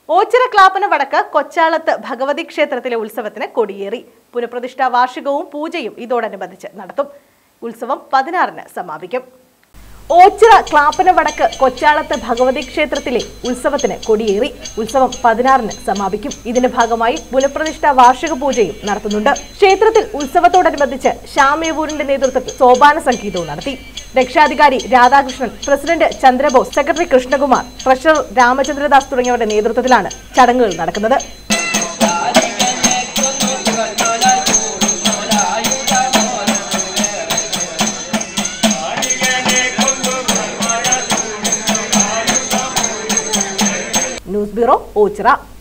ഓച്ചിറ ക്ലാപ്പന വടക്ക് കൊച്ചാളത്ത് ഭഗവതി ക്ഷേത്രത്തിലെ ഉത്സവത്തിന് കൊടിയേറി പുനഃപ്രതിഷ്ഠാ വാർഷികവും പൂജയും ഇതോടനുബന്ധിച്ച് നടത്തും ഉത്സവം പതിനാറിന് സമാപിക്കും ഓച്ചിറ ക്ലാപ്പന വടക്ക് കൊച്ചാളത്ത് ഭഗവതി ക്ഷേത്രത്തിലെ ഉത്സവത്തിന് കൊടിയേറി ഉത്സവം പതിനാറിന് സമാപിക്കും ഇതിന്റെ ഭാഗമായി പുനഃപ്രതിഷ്ഠാ വാർഷിക പൂജയും നടത്തുന്നുണ്ട് ക്ഷേത്രത്തിൽ ഉത്സവത്തോടനുബന്ധിച്ച് ശ്യാമേവൂരിന്റെ നേതൃത്വത്തിൽ സോപാന സംഗീതവും നടത്തി രക്ഷാധികാരി Radhakrishnan president Chandrabose secretary Krishnakumar treasurer Ramachandradas തുടങ്ങിയവരുടെ നേതൃത്വത്തിലാണ് ചടങ്ങുകൾ നടക്കുന്നത് ന്യൂസ് ബ്യൂറോ ഓച്ചിറ